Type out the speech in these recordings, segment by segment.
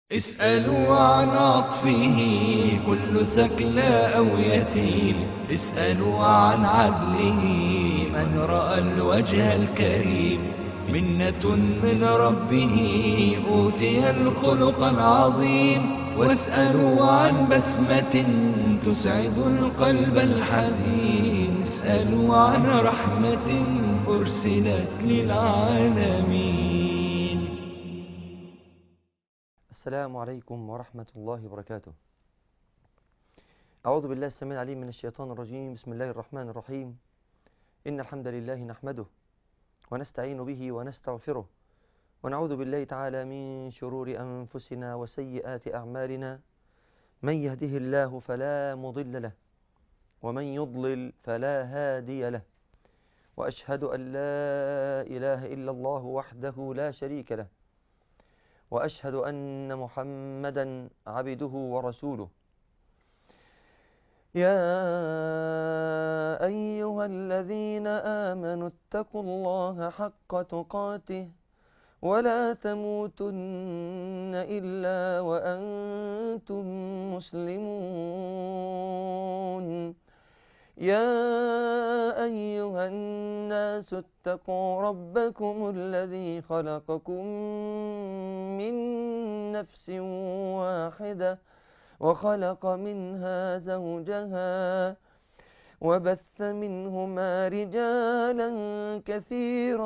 اسألوا عن عطفه كل ثكلى أو يتيم اسألوا عن عدله من رأى الوجه الكريم منة من ربه أوتي الخلق العظيم واسألوا عن بسمة تسعد القلب الحزين اسألوا عن رحمة أرسلت للعالمين السلام عليكم ورحمة الله وبركاته أعوذ بالله السميع العليم من الشيطان الرجيم بسم الله الرحمن الرحيم إن الحمد لله نحمده ونستعين به ونستغفره ونعوذ بالله تعالى من شرور أنفسنا وسيئات أعمالنا من يهده الله فلا مضل له ومن يضلل فلا هادي له وأشهد أن لا إله إلا الله وحده لا شريك له وأشهد أن محمدا عبده ورسوله يا أيها الذين آمنوا اتقوا الله حق تقاته ولا تموتن إلا وأنتم مسلمون يا أيها الناس اتقوا ربكم الذي خلقكم من نفس واحدة وخلق منها زوجها وبث منهما رجالا كثيرا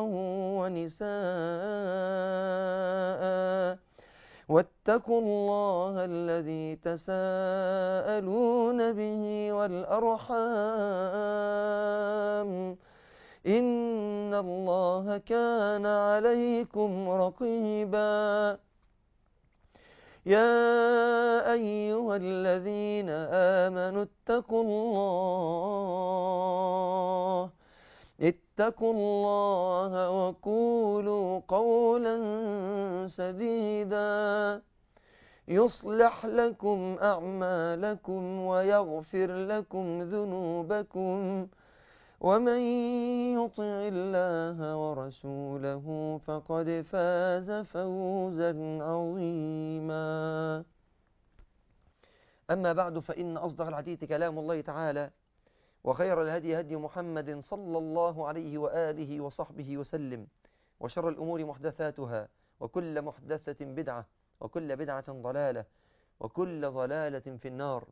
ونساء واتقوا الله الذي تساءلون به والأرحام إن الله كان عليكم رقيبا يا أيها الذين آمنوا اتقوا الله اتقوا الله وقولوا قولا سديدا يصلح لكم أعمالكم ويغفر لكم ذنوبكم ومن يطع الله ورسوله فقد فاز فوزا عظيما أما بعد فإن أصدق الحديث كلام الله تعالى وخير الهدي هدي محمد صلى الله عليه وآله وصحبه وسلم وشر الأمور محدثاتها وكل محدثة بدعة وكل بدعة ضلالة وكل ضلالة في النار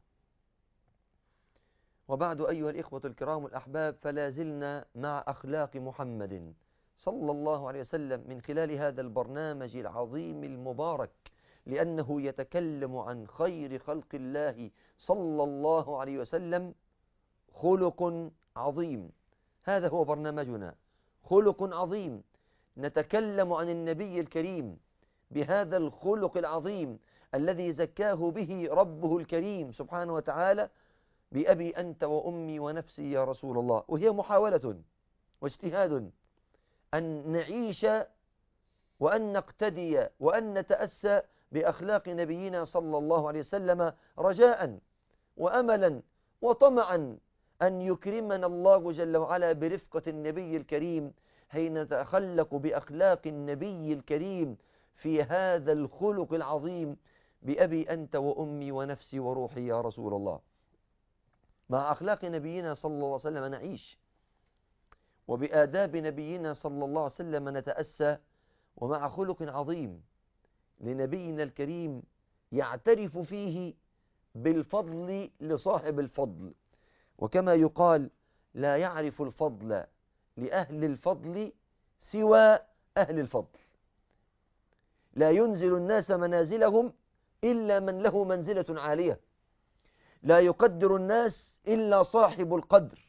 وبعد أيها الإخوة الكرام الأحباب فلا زلنا مع أخلاق محمد صلى الله عليه وسلم من خلال هذا البرنامج العظيم المبارك لأنه يتكلم عن خير خلق الله صلى الله عليه وسلم خلق عظيم هذا هو برنامجنا خلق عظيم نتكلم عن النبي الكريم بهذا الخلق العظيم الذي زكاه به ربه الكريم سبحانه وتعالى بأبي أنت وأمي ونفسي يا رسول الله وهي محاولة واجتهاد أن نعيش وأن نقتدي وأن نتأسى بأخلاق نبينا صلى الله عليه وسلم رجاء وأملا وطمعا أن يكرمنا الله جل وعلا برفقة النبي الكريم حين نتخلق بأخلاق النبي الكريم في هذا الخلق العظيم بأبي أنت وأمي ونفسي وروحي يا رسول الله مع أخلاق نبينا صلى الله عليه وسلم نعيش وبآداب نبينا صلى الله عليه وسلم نتأسى ومع خلق عظيم لنبينا الكريم يعترف فيه بالفضل لصاحب الفضل وكما يقال لا يعرف الفضل لأهل الفضل سوى أهل الفضل لا ينزل الناس منازلهم إلا من له منزلة عالية لا يقدر الناس إلا صاحب القدر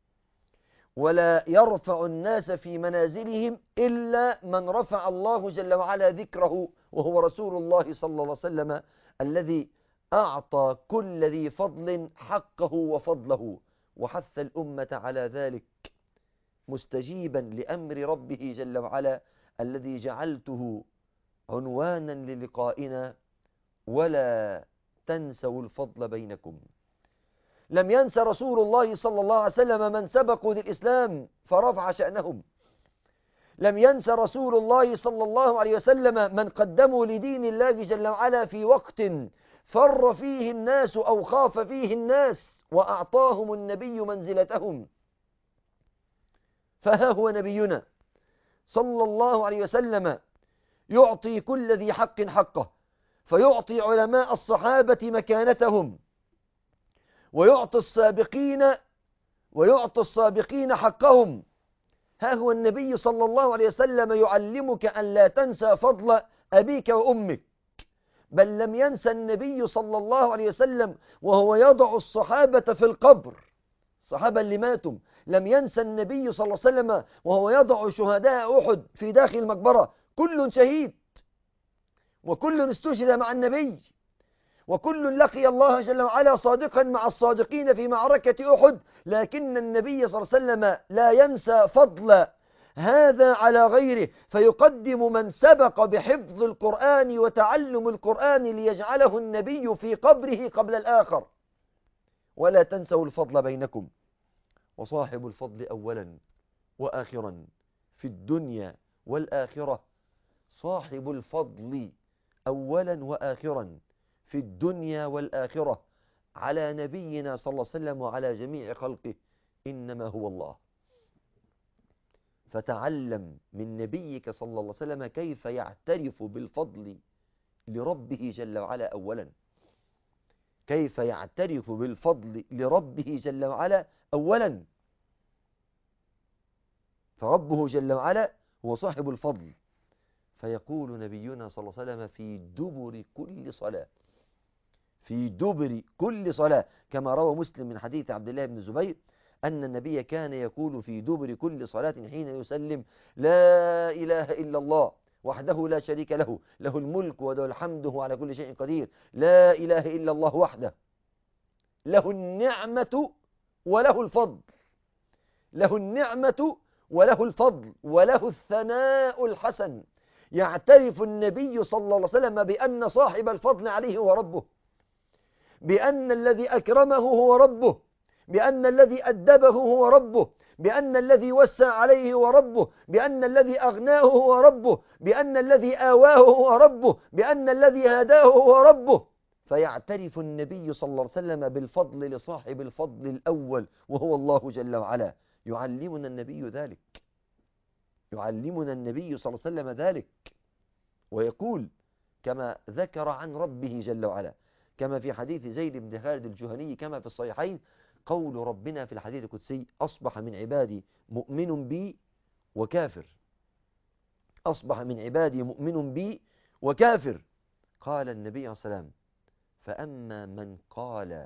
ولا يرفع الناس في منازلهم إلا من رفع الله جل وعلا ذكره وهو رسول الله صلى الله عليه وسلم الذي أعطى كل ذي فضل حقه وفضله وحث الأمة على ذلك مستجيبا لأمر ربه جل وعلا الذي جعلته عنوانا للقائنا ولا تنسوا الفضل بينكم لم ينس رسول الله صلى الله عليه وسلم من سبقوا للإسلام فرفع شأنهم لم ينس رسول الله صلى الله عليه وسلم من قدموا لدين الله جل وعلا في وقت فر فيه الناس أو خاف فيه الناس وأعطاهم النبي منزلتهم فها هو نبينا صلى الله عليه وسلم يعطي كل ذي حق حقه فيعطي علماء الصحابة مكانتهم ويعطي السابقين ويعطي السابقين حقهم ها هو النبي صلى الله عليه وسلم يعلمك أن لا تنسى فضل أبيك وأمك بل لم ينسى النبي صلى الله عليه وسلم وهو يضع الصحابة في القبر الصحابة اللي ماتوا لم ينسى النبي صلى الله عليه وسلم وهو يضع شهداء أحد في داخل المقبرة كل شهيد وكل استشهد مع النبي وكل لقي الله جل وعلا صادقا مع الصادقين في معركة أحد لكن النبي صلى الله عليه وسلم لا ينسى فضل هذا على غيره فيقدم من سبق بحفظ القرآن وتعلم القرآن ليجعله النبي في قبره قبل الآخر ولا تنسوا الفضل بينكم وصاحب الفضل أولا وآخرا في الدنيا والآخرة صاحب الفضل أولا وآخرا في الدنيا والآخرة على نبينا صلى الله عليه وسلم وعلى جميع خلقه إنما هو الله فتعلم من نبيك صلى الله عليه وسلم كيف يعترف بالفضل لربه جل وعلا أولا كيف يعترف بالفضل لربه جل وعلا أولا فربه جل وعلا هو صاحب الفضل فيقول نبينا صلى الله عليه وسلم في دبر كل صلاة في دبر كل صلاة كما روى مسلم من حديث عبد الله بن الزبير أن النبي كان يقول في دبر كل صلاة حين يسلم لا إله إلا الله وحده لا شريك له له الملك وله الحمد هو على كل شيء قدير لا إله إلا الله وحده له النعمة وله الفضل له النعمة وله الفضل وله الثناء الحسن يعترف النبي صلى الله عليه وسلم بأن صاحب الفضل عليه هو ربه بأن الذي أكرمه هو ربه بأن الذي أدبه هو ربه بأن الذي وسع عليه هو ربه بأن الذي أغناه هو ربه بأن الذي آواه هو ربه بأن الذي هداه هو ربه فيعترف النبي صلى الله عليه وسلم بالفضل لصاحب الفضل الأول وهو الله جل وعلا يعلمنا النبي ذلك يعلمنا النبي صلى الله عليه وسلم ذلك ويقول كما ذكر عن ربه جل وعلا كما في حديث زيد بن خالد الجهني كما في الصحيحين قول ربنا في الحديث القدسي أصبح من عبادي مؤمن بي وكافر أصبح من عبادي مؤمن بي وكافر قال النبي عليه السلام فأما من قال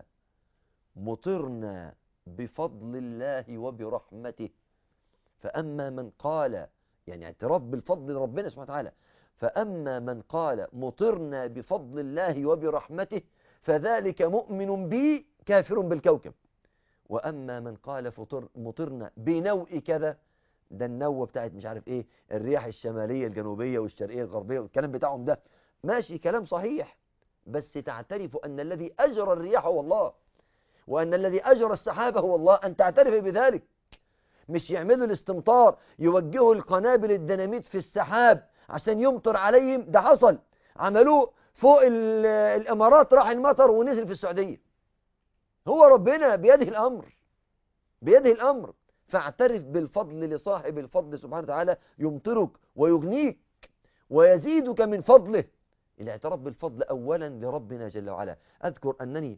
مطرنا بفضل الله وبرحمته فأما من قال يعني اعتراف بالفضل لربنا سبحانه وتعالى فأما من قال مطرنا بفضل الله وبرحمته فذلك مؤمن بي كافر بالكوكب وأما من قال فطر مطرنا بنوء كذا ده النوة بتاعت مش عارف ايه الرياح الشمالية الجنوبية والشرقية الغربية والكلام بتاعهم ده ماشي كلام صحيح بس تعترف أن الذي أجرى الرياح هو الله وأن الذي أجرى السحابة هو الله أن تعترف بذلك مش يعملوا الاستمطار يوجهوا القنابل الديناميت في السحاب عشان يمطر عليهم ده حصل عملوه فوق الإمارات راح المطر ونزل في السعودية هو ربنا بيده الأمر بيده الأمر فاعترف بالفضل لصاحب الفضل سبحانه وتعالى يمطرك ويغنيك ويزيدك من فضله الاعتراف بالفضل أولا لربنا جل وعلا أذكر أنني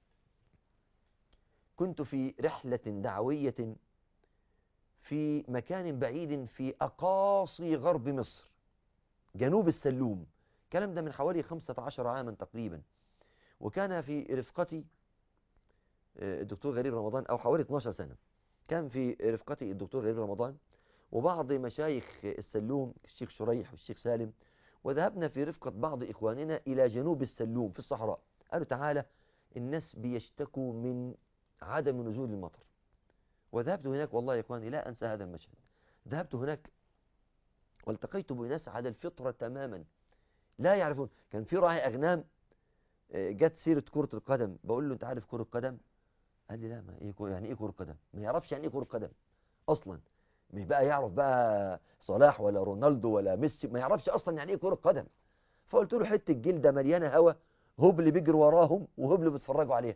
كنت في رحلة دعوية في مكان بعيد في أقاصي غرب مصر جنوب السلوم الكلام ده من حوالي 15 عاما تقريبا وكان في رفقتي الدكتور غريب رمضان أو حوالي 12 سنة كان في رفقتي الدكتور غريب رمضان وبعض مشايخ السلوم الشيخ شريح والشيخ سالم وذهبنا في رفقة بعض إخواننا إلى جنوب السلوم في الصحراء قالوا تعالى الناس بيشتكوا من عدم نزول المطر وذهبت هناك والله يا إخواني لا أنسى هذا المشهد ذهبت هناك والتقيت بناس على الفطرة تماما لا يعرفون كان في راعي أغنام جت سيرة كرة القدم بقول له أنت عارف كرة القدم قال لي لا ما إيه يعني إيه كرة قدم ما يعرفش يعني إيه كرة قدم أصلا مش بقى يعرف بقى صلاح ولا رونالدو ولا ميسي ما يعرفش اصلا يعني ايه كره قدم فقلت له حته جلده مليانه هوا هبل بيجري وراهم وهبل بيتفرجوا عليها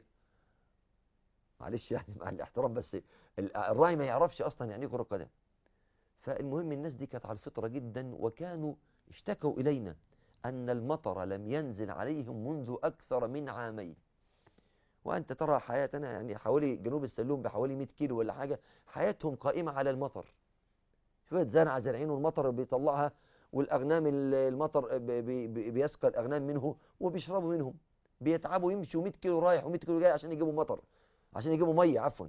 معلش يعني مع الاحترام بس ال- الراعي ما يعرفش اصلا يعني ايه كره قدم فالمهم الناس دي كانت على الفطره جدا وكانوا اشتكوا الينا ان المطر لم ينزل عليهم منذ اكثر من عامين وانت ترى حياتنا يعني حوالي جنوب السلوم بحوالي 100 كيلو ولا حاجه حياتهم قائمه على المطر شويه زرعه زارعين والمطر بيطلعها والاغنام ال- المطر ب- ب- ب- بيسقى الاغنام منه وبيشربوا منهم بيتعبوا يمشوا 100 كيلو رايح و100 كيلو جاي عشان يجيبوا مطر عشان يجيبوا ميه عفوا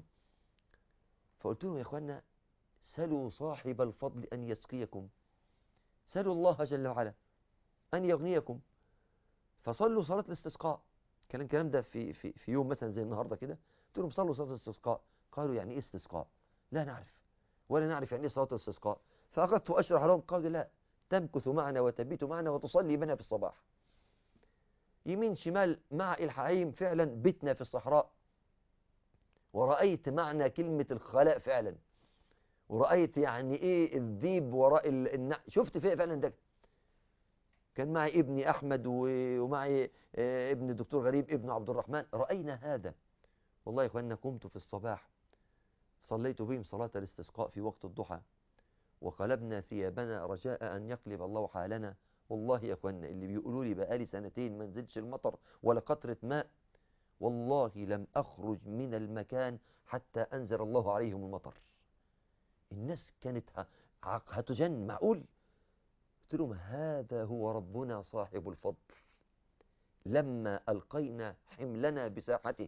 فقلت لهم يا اخوانا سلوا صاحب الفضل ان يسقيكم سلوا الله جل وعلا ان يغنيكم فصلوا صلاه الاستسقاء كان الكلام ده في في في يوم مثلا زي النهارده كده قلت لهم صلوا صلاه الاستسقاء قالوا يعني ايه استسقاء لا نعرف ولا نعرف يعني ايه صلاه الاستسقاء فاخذت اشرح لهم قالوا لا تمكث معنا وتبيت معنا وتصلي بنا في الصباح يمين شمال مع الحعيم فعلا بتنا في الصحراء ورأيت معنى كلمة الخلاء فعلا ورأيت يعني ايه الذيب وراء ال- النع... شفت فيه فعلا ده كان معي ابني أحمد و- ومعي آه، ابن الدكتور غريب ابن عبد الرحمن رأينا هذا والله يا اخوانا قمت في الصباح صليت بهم صلاة الاستسقاء في وقت الضحى وقلبنا ثيابنا رجاء أن يقلب الله حالنا والله يا اخوانا اللي بيقولوا لي بقالي سنتين ما نزلش المطر ولا قطرة ماء والله لم أخرج من المكان حتى أنزل الله عليهم المطر الناس كانت ه- ع- هتجن معقول قلت لهم هذا هو ربنا صاحب الفضل لما ألقينا حملنا بساحته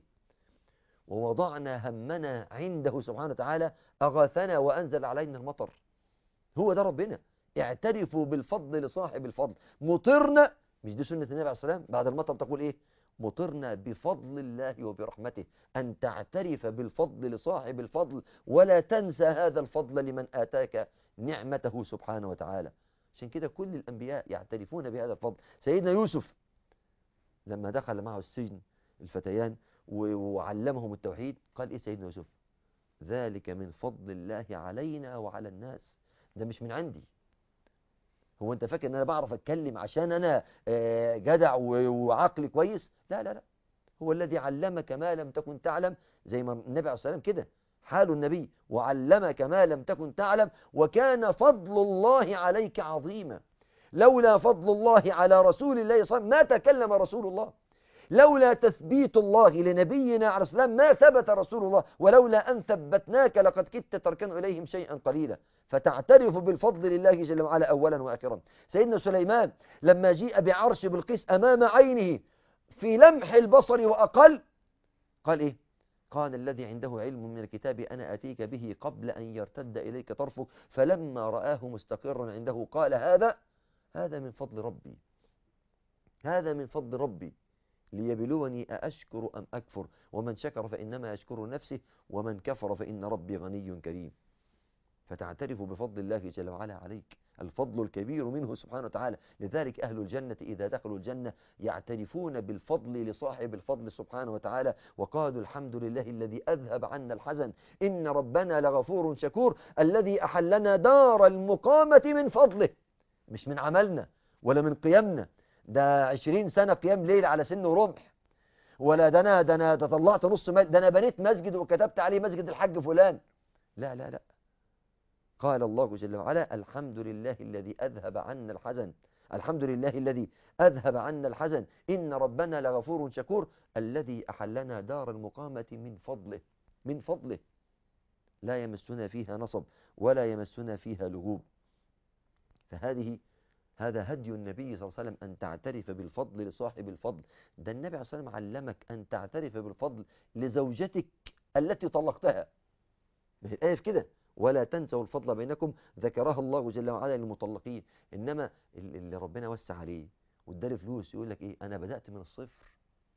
ووضعنا همنا عنده سبحانه وتعالى أغاثنا وأنزل علينا المطر هو ده ربنا اعترفوا بالفضل لصاحب الفضل مطرنا مش دي سنة النبي عليه الصلاة والسلام بعد المطر تقول ايه مطرنا بفضل الله وبرحمته أن تعترف بالفضل لصاحب الفضل ولا تنسى هذا الفضل لمن آتاك نعمته سبحانه وتعالى عشان كده كل الأنبياء يعترفون بهذا الفضل سيدنا يوسف لما دخل معه السجن الفتيان و- وعلمهم التوحيد قال إيه سيدنا يوسف ذلك من فضل الله علينا وعلى الناس ده مش من عندي هو انت فاكر ان انا بعرف اتكلم عشان انا آه، جدع و- وعقلي كويس لا لا لا هو الذي علمك ما لم تكن تعلم زي ما النبي عليه الصلاه والسلام كده حال النبي وعلمك ما لم تكن تعلم وكان فضل الله عليك عظيما لولا فضل الله على رسول الله صلى الله عليه وسلم ما تكلم رسول الله لولا تثبيت الله لنبينا عليه السلام ما ثبت رسول الله ولولا أن ثبتناك لقد كدت تركن إليهم شيئا قليلا فتعترف بالفضل لله جل وعلا أولا وآخرا سيدنا سليمان لما جيء بعرش بلقيس أمام عينه في لمح البصر وأقل قال إيه قال الذي عنده علم من الكتاب أنا أتيك به قبل أن يرتد إليك طرفك فلما رآه مستقرا عنده قال هذا هذا من فضل ربي هذا من فضل ربي ليبلوني أأشكر أم أكفر ومن شكر فإنما يشكر نفسه ومن كفر فإن ربي غني كريم فتعترف بفضل الله جل وعلا عليك الفضل الكبير منه سبحانه وتعالى لذلك أهل الجنة إذا دخلوا الجنة يعترفون بالفضل لصاحب الفضل سبحانه وتعالى وقالوا الحمد لله الذي أذهب عنا الحزن إن ربنا لغفور شكور الذي أحلنا دار المقامة من فضله مش من عملنا ولا من قيمنا ده عشرين سنة قيام ليل على سن ورمح ولا ده أنا ده أنا ده طلعت نص مال ده أنا بنيت مسجد وكتبت عليه مسجد الحج فلان لا لا لا قال الله جل وعلا الحمد لله الذي أذهب عنا الحزن الحمد لله الذي أذهب عنا الحزن إن ربنا لغفور شكور الذي أحلنا دار المقامة من فضله من فضله لا يمسنا فيها نصب ولا يمسنا فيها لغوب فهذه هذا هدي النبي صلى الله عليه وسلم أن تعترف بالفضل لصاحب الفضل ده النبي عليه الصلاة والسلام علمك أن تعترف بالفضل لزوجتك التي طلقتها ما هي الآية في كده ولا تنسوا الفضل بينكم ذكرها الله جل وعلا للمطلقين إنما ال- اللي ربنا وسع عليه واداله فلوس يقول لك إيه أنا بدأت من الصفر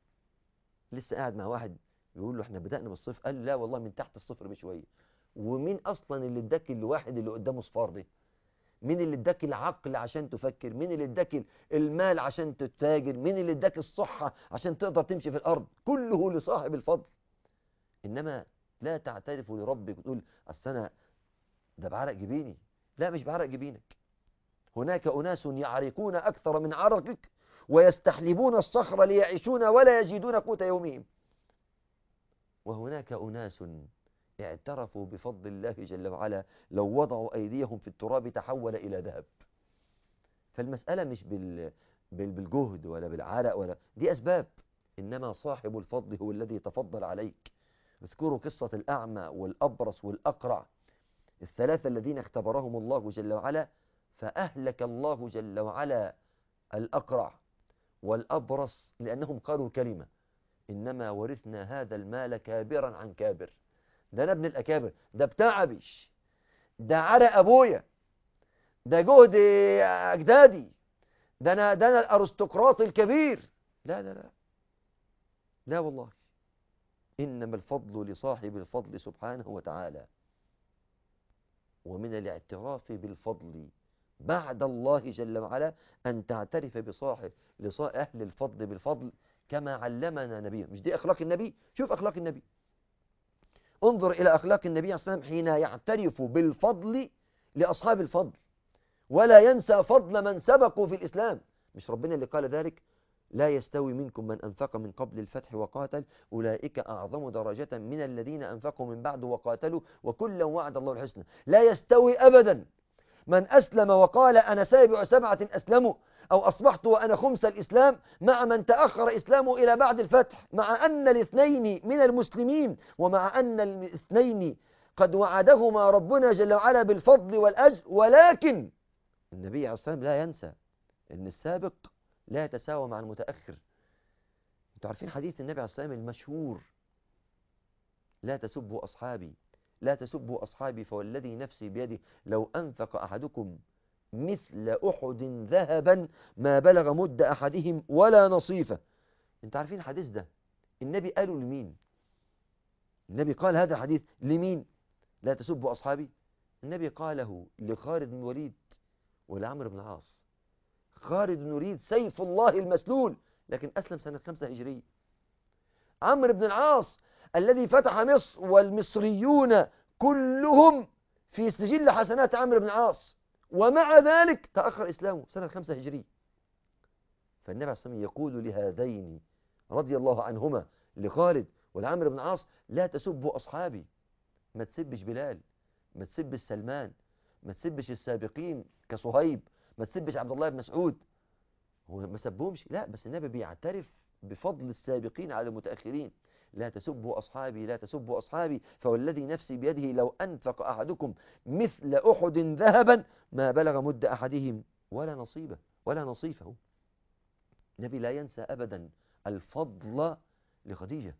لسه قاعد مع واحد يقول له احنا بدأنا من الصفر قال لا والله من تحت الصفر بشوية ومين أصلا اللي اداك الواحد اللي قدامه صفار ده مين اللي اداك العقل عشان تفكر مين اللي اداك المال عشان تتاجر مين اللي اداك الصحة عشان تقدر تمشي في الأرض كله لصاحب الفضل إنما لا تعترف لربك وتقول أصل أنا ده بعرق جبيني لا مش بعرق جبينك هناك أناس يعرقون أكثر من عرقك ويستحلبون الصخر ليعيشون ولا يجدون قوت يومهم وهناك أناس اعترفوا بفضل الله جل وعلا لو وضعوا أيديهم في التراب تحول إلى ذهب فالمسألة مش بال... بال... بالجهد ولا بالعرق ولا دي أسباب إنما صاحب الفضل هو الذي تفضل عليك اذكروا قصة الأعمى والأبرص والأقرع الثلاثة الذين اختبرهم الله جل وعلا فأهلك الله جل وعلا الأقرع والأبرص لأنهم قالوا كلمة إنما ورثنا هذا المال كابرا عن كابر ده أنا ابن الأكابر ده بتاع أبيش ده عرق أبويا ده جهد أجدادي ده أنا, ده أنا الأرستقراط الكبير لا لا لا لا والله إنما الفضل لصاحب الفضل سبحانه وتعالى ومن الاعتراف بالفضل بعد الله جل وعلا أن تعترف بصاحب لصاحب أهل الفضل بالفضل كما علمنا نبيه مش دي أخلاق النبي شوف أخلاق النبي انظر إلى أخلاق النبي عليه الصلاة والسلام حين يعترف بالفضل لأصحاب الفضل ولا ينسى فضل من سبقوا في الإسلام مش ربنا اللي قال ذلك لا يستوي منكم من أنفق من قبل الفتح وقاتل أولئك أعظم درجة من الذين أنفقوا من بعد وقاتلوا وكلا وعد الله الحسنى لا يستوي أبدا من أسلم وقال أنا سابع سبعة أسلموا أو أصبحت وأنا خمس الإسلام مع من تأخر إسلامه إلى بعد الفتح مع أن الاثنين من المسلمين ومع أن الاثنين قد وعدهما ربنا جل وعلا بالفضل والأجر ولكن النبي عليه الصلاة والسلام لا ينسى أن السابق لا يتساوى مع المتأخر انتوا عارفين حديث النبي عليه الصلاة والسلام المشهور لا تسبوا أصحابي لا تسبوا أصحابي فوالذي نفسي بيده لو أنفق أحدكم مثل أحد ذهبا ما بلغ مد أحدهم ولا نصيفه انت عارفين الحديث ده النبي قاله لمين النبي قال هذا الحديث لمين لا تسبوا أصحابي النبي قاله لخالد بن وليد ولعمر بن العاص خالد بن وليد سيف الله المسلول لكن أسلم سنة خمسة هجرية عمرو بن العاص الذي فتح مصر والمصريون كلهم في سجل حسنات عمرو بن العاص ومع ذلك تأخر إسلامه سنة خمسة هجرية فالنبي عليه الصلاة والسلام يقول لهذين رضي الله عنهما لخالد ولعمر بن عاص لا تسبوا أصحابي ما تسبش بلال ما تسبش سلمان ما تسبش السابقين كصهيب ما تسبش عبد الله بن مسعود هو ما سبهمش لا بس النبي بيعترف بفضل السابقين على المتأخرين لا تسبوا أصحابي لا تسبوا أصحابي فوالذي نفسي بيده لو أنفق أحدكم مثل أحد ذهبا ما بلغ مد أحدهم ولا نصيبه ولا نصيفه النبي لا ينسى أبدا الفضل لخديجة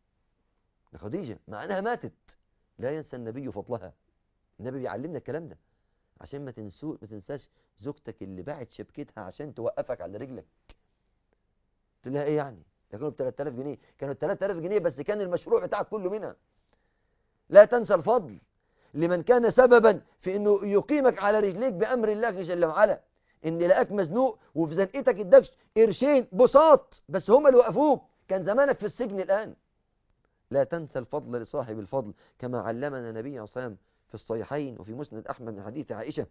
لخديجة مع أنها ماتت لا ينسى النبي فضلها النبي بيعلمنا الكلام ده عشان ما تنسو ما تنساش زوجتك اللي باعت شبكتها عشان توقفك على رجلك تقول لها ايه يعني ده كانوا ب 3000 جنيه كانوا 3000 جنيه بس كان المشروع بتاعك كله منها لا تنسى الفضل لمن كان سببا في انه يقيمك على رجليك بامر الله جل وعلا ان لقاك مزنوق وفي زنقتك اداك قرشين بساط بس هم اللي وقفوك كان زمانك في السجن الان لا تنسى الفضل لصاحب الفضل كما علمنا النبي عليه الصلاه في الصحيحين وفي مسند احمد من حديث عائشه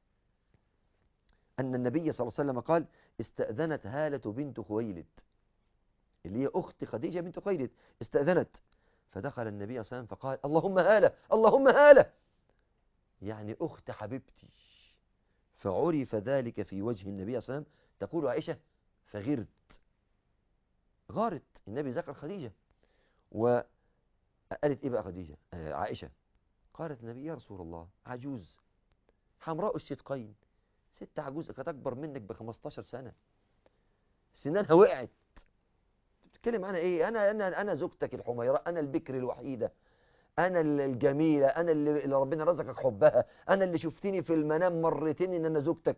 ان النبي صلى الله عليه وسلم قال استاذنت هاله بنت خويلد اللي هي أخت خديجة بنت خويلد استأذنت فدخل النبي صلى الله عليه وسلم فقال اللهم هالة اللهم هالة يعني أخت حبيبتي فعرف ذلك في وجه النبي صلى الله عليه وسلم تقول عائشة فغرت غارت النبي ذكر خديجة وقالت إيه بقى خديجة آه عائشة قالت النبي يا رسول الله عجوز حمراء الشدقين ست عجوز كانت أكبر منك ب 15 سنة سنانها وقعت بتتكلم انا ايه انا انا انا زوجتك الحميراء انا البكر الوحيده انا الجميله انا اللي, اللي ربنا رزقك حبها انا اللي شفتني في المنام مرتين ان انا زوجتك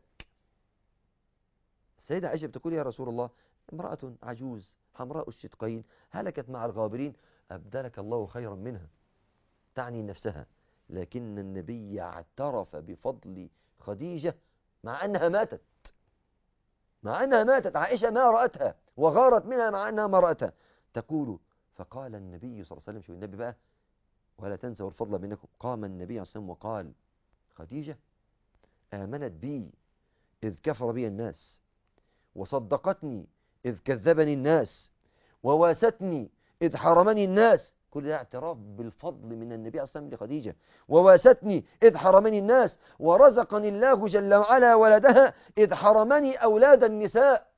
السيده عائشه بتقول يا رسول الله امراه عجوز حمراء الشدقين هلكت مع الغابرين ابدلك الله خيرا منها تعني نفسها لكن النبي اعترف بفضل خديجه مع انها ماتت مع انها ماتت عائشه ما راتها وغارت منها مع أنها ما رأتها تقول فقال النبي صلى الله عليه وسلم شو النبي بقى ولا تنسوا الفضل بينكم قام النبي صلى الله عليه وسلم وقال خديجة آمنت بي إذ كفر بي الناس وصدقتني إذ كذبني الناس وواستني إذ حرمني الناس كل ده اعتراف بالفضل من النبي صلى الله عليه وسلم لخديجة وواستني إذ حرمني الناس ورزقني الله جل وعلا ولدها إذ حرمني أولاد النساء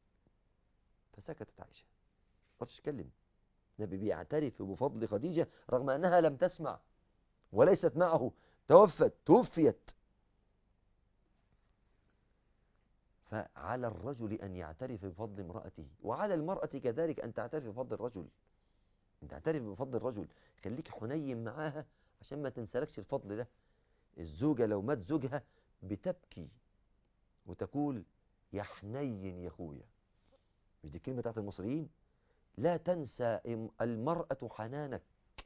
فسكتت عائشة ما تتكلم النبي بيعترف بفضل خديجة رغم أنها لم تسمع وليست معه توفت توفيت فعلى الرجل أن يعترف بفضل امرأته وعلى المرأة كذلك أن تعترف بفضل الرجل أن تعترف بفضل الرجل خليك حنين معاها عشان ما تنسلكش الفضل ده الزوجة لو مات زوجها بتبكي وتقول يا حنين يا اخويا مش دي الكلمة بتاعت المصريين لا تنسى المرأة حنانك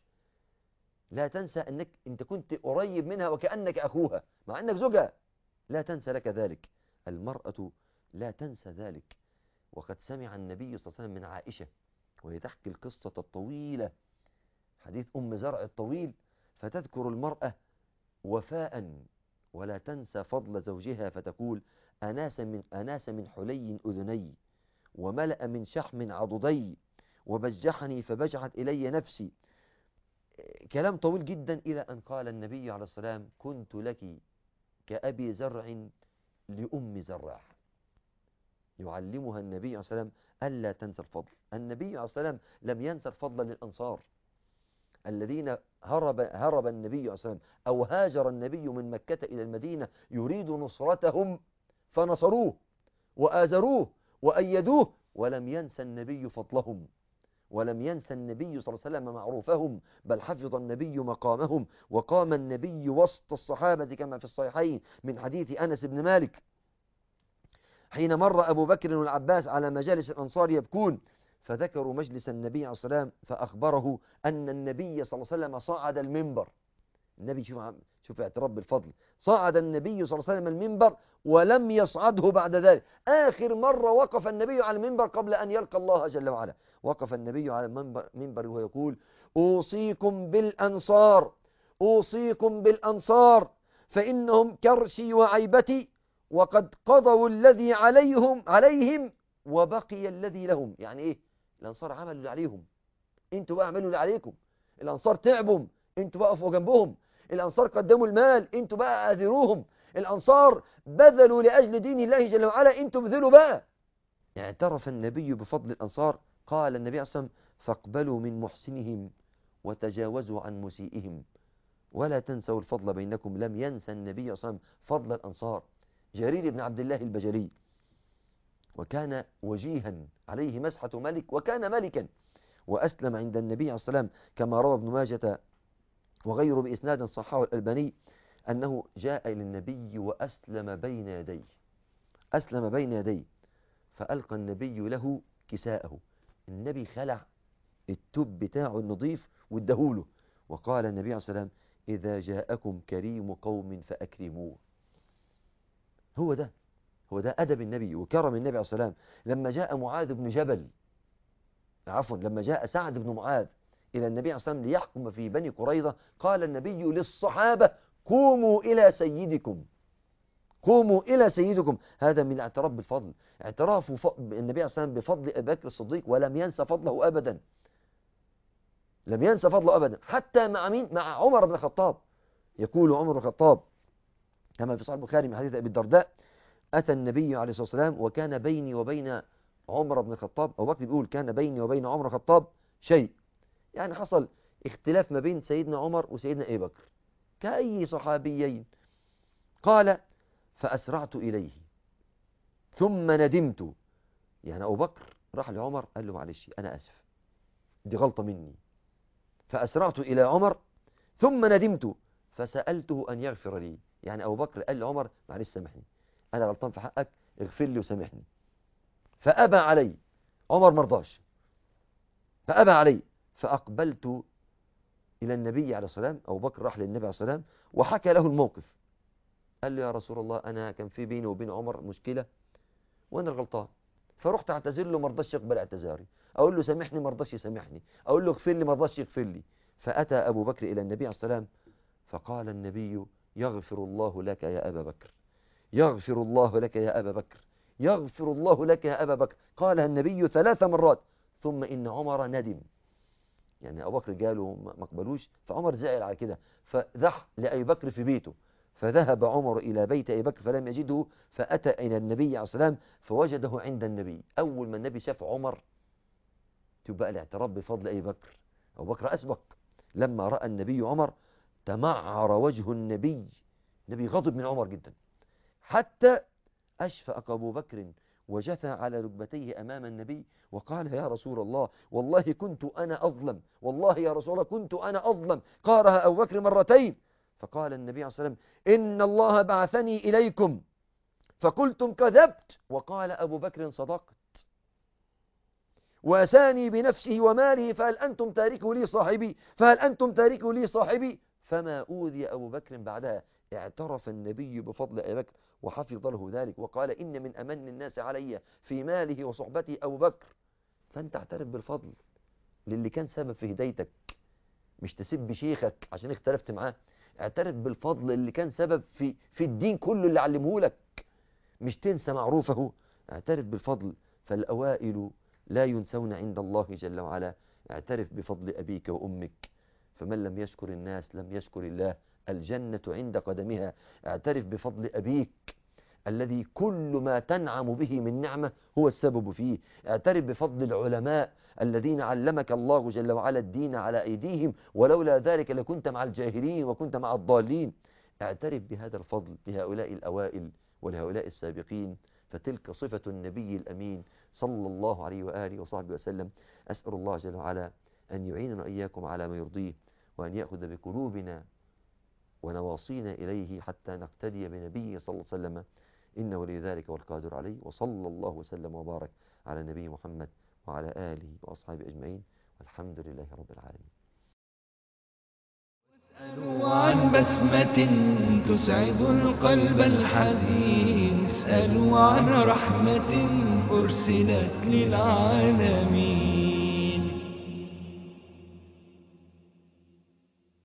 لا تنسى أنك أنت كنت قريب منها وكأنك أخوها مع أنك زوجها لا تنسى لك ذلك المرأة لا تنسى ذلك وقد سمع النبي صلى الله عليه وسلم من عائشة وهي تحكي القصة الطويلة حديث أم زرع الطويل فتذكر المرأة وفاء ولا تنسى فضل زوجها فتقول أناس من, أناس من حلي أذني وملأ من شحم عضدي وبجحني فبجحت إلي نفسي كلام طويل جدا إلى أن قال النبي عليه السلام كنت لك كأبي زرع لأم زرع يعلمها النبي عليه السلام ألا تنسى الفضل النبي عليه السلام لم ينسى الفضل للأنصار الذين هرب, هرب النبي عليه السلام أو هاجر النبي من مكة إلى المدينة يريد نصرتهم فنصروه وآزروه وأيدوه ولم ينسى النبي فضلهم ولم ينسى النبي صلى الله عليه وسلم معروفهم بل حفظ النبي مقامهم وقام النبي وسط الصحابة كما في الصحيحين من حديث أنس بن مالك حين مر أبو بكر والعباس على مجالس الأنصار يبكون فذكروا مجلس النبي عليه الصلاة والسلام فأخبره أن النبي صلى الله عليه وسلم صعد المنبر النبي شوف شوف اعتراف بالفضل صعد النبي صلى الله عليه وسلم المنبر ولم يصعده بعد ذلك آخر مرة وقف النبي على المنبر قبل أن يلقى الله جل وعلا وقف النبي على المنبر وهو يقول أوصيكم بالأنصار أوصيكم بالأنصار فإنهم كرشي وعيبتي وقد قضوا الذي عليهم عليهم وبقي الذي لهم يعني إيه الأنصار عملوا اللي عليهم انتوا بقى اعملوا اللي عليكم الأنصار تعبوا انتوا بقى وقفوا جنبهم الأنصار قدموا المال انتوا بقى آذروهم الأنصار بذلوا لأجل دين الله جل وعلا انتوا بذلوا بقى اعترف النبي بفضل الأنصار قال النبي عليه الصلاة والسلام فاقبلوا من محسنهم وتجاوزوا عن مسيئهم ولا تنسوا الفضل بينكم لم ينسى النبي صلى الله عليه وسلم فضل الأنصار جرير بن عبد الله البجلي وكان وجيها عليه مسحة ملك وكان ملكا وأسلم عند النبي عليه الصلاة والسلام كما روى ابن ماجة وغيره بإسناد صححه الألباني أنه جاء إلى النبي وأسلم بين يديه أسلم بين يديه فألقى النبي له كساءه النبي خلع التوب بتاعه النظيف وادهوله وقال النبي عليه الصلاة والسلام إذا جاءكم كريم قوم فأكرموه هو ده هو ده أدب النبي وكرم النبي عليه الصلاة والسلام لما جاء معاذ بن جبل عفوا لما جاء سعد بن معاذ إلى النبي عليه الصلاة والسلام ليحكم في بني قريظة قال النبي للصحابة قوموا إلى سيدكم قوموا إلى سيدكم هذا من اعتراف بالفضل اعتراف النبي عليه الصلاة والسلام بفضل أبي بكر الصديق ولم ينسى فضله أبدا لم ينسى فضله أبدا حتى مع مين مع عمر بن الخطاب يقول عمر بن الخطاب كما في صحيح البخاري من حديث أبي الدرداء أتى النبي عليه الصلاة والسلام وكان بيني وبين عمر بن الخطاب أو بكر بيقول كان بيني وبين عمر بن الخطاب شيء يعني حصل اختلاف ما بين سيدنا عمر وسيدنا أبي بكر كأي صحابيين قال فأسرعت إليه ثم ندمت يعني أبو بكر راح لعمر قال له معلش أنا أسف دي غلطة مني فأسرعت إلى عمر ثم ندمت فسألته أن يغفر لي يعني أبو بكر قال لعمر معلش سامحني أنا غلطان في حقك اغفر لي وسامحني فأبى علي عمر مرضاش فأبى علي فأقبلت إلى النبي عليه السلام أبو بكر راح للنبي عليه السلام وحكى له الموقف قال له يا رسول الله أنا كان في بيني وبين عمر مشكلة وأنا الغلطان فرحت اعتذر له ما رضاش يقبل اعتذاري أقول له سامحني ما رضاش يسامحني أقول له اغفر لي ما رضاش يغفر لي فأتى أبو بكر إلى النبي عليه السلام فقال النبي يغفر الله لك يا أبا بكر يغفر الله لك يا أبا بكر يغفر الله لك يا أبا بكر قالها النبي ثلاث مرات ثم إن عمر ندم يعني أبو بكر قالوا ما قبلوش فعمر زعل على كده فذح لأبي بكر في بيته فذهب عمر إلى بيت أبي بكر فلم يجده فأتى إلى النبي عليه السلام فوجده عند النبي أول ما النبي شاف عمر تبقى الاعتراف بفضل أبي بكر أبو بكر أسبق لما رأى النبي عمر تمعر وجه النبي النبي غضب من عمر جدا حتى أشفق أبو بكر وجثى على ركبتيه أمام النبي وقال يا رسول الله والله كنت أنا أظلم والله يا رسول الله كنت أنا أظلم قارها أبو بكر مرتين فقال النبي عليه الصلاة والسلام إن الله بعثني إليكم فقلتم كذبت وقال أبو بكر صدقت وأساني بنفسه وماله فهل أنتم تاركوا لي صاحبي فهل أنتم تاركوا لي صاحبي فما أوذي أبو بكر بعدها اعترف النبي بفضل أبي بكر وحفظ له ذلك وقال إن من أمن الناس علي في ماله وصحبته أبو بكر فأنت اعترف بالفضل للي كان سبب في هدايتك مش تسب شيخك عشان اختلفت معاه اعترف بالفضل اللي كان سبب في في الدين كله اللي علمه لك مش تنسى معروفه اعترف بالفضل فالأوائل لا ينسون عند الله جل وعلا اعترف بفضل أبيك وأمك فمن لم يشكر الناس لم يشكر الله الجنة عند قدمها اعترف بفضل أبيك الذي كل ما تنعم به من نعمة هو السبب فيه اعترف بفضل العلماء الذين علمك الله جل وعلا الدين على أيديهم ولولا ذلك لكنت مع الجاهلين وكنت مع الضالين اعترف بهذا الفضل لهؤلاء الأوائل ولهؤلاء السابقين فتلك صفة النبي الأمين صلى الله عليه وآله وصحبه وسلم أسأل الله جل وعلا أن يعيننا إياكم على ما يرضيه وأن يأخذ بقلوبنا ونواصينا إليه حتى نقتدي بنبيه صلى الله عليه وسلم إنه ولي ذلك والقادر عليه وصلى الله وسلم وبارك على نبي محمد وعلى آله وأصحابه أجمعين والحمد لله رب العالمين اسألوا عن بسمة تسعد القلب الحزين اسألوا عن رحمة أرسلت للعالمين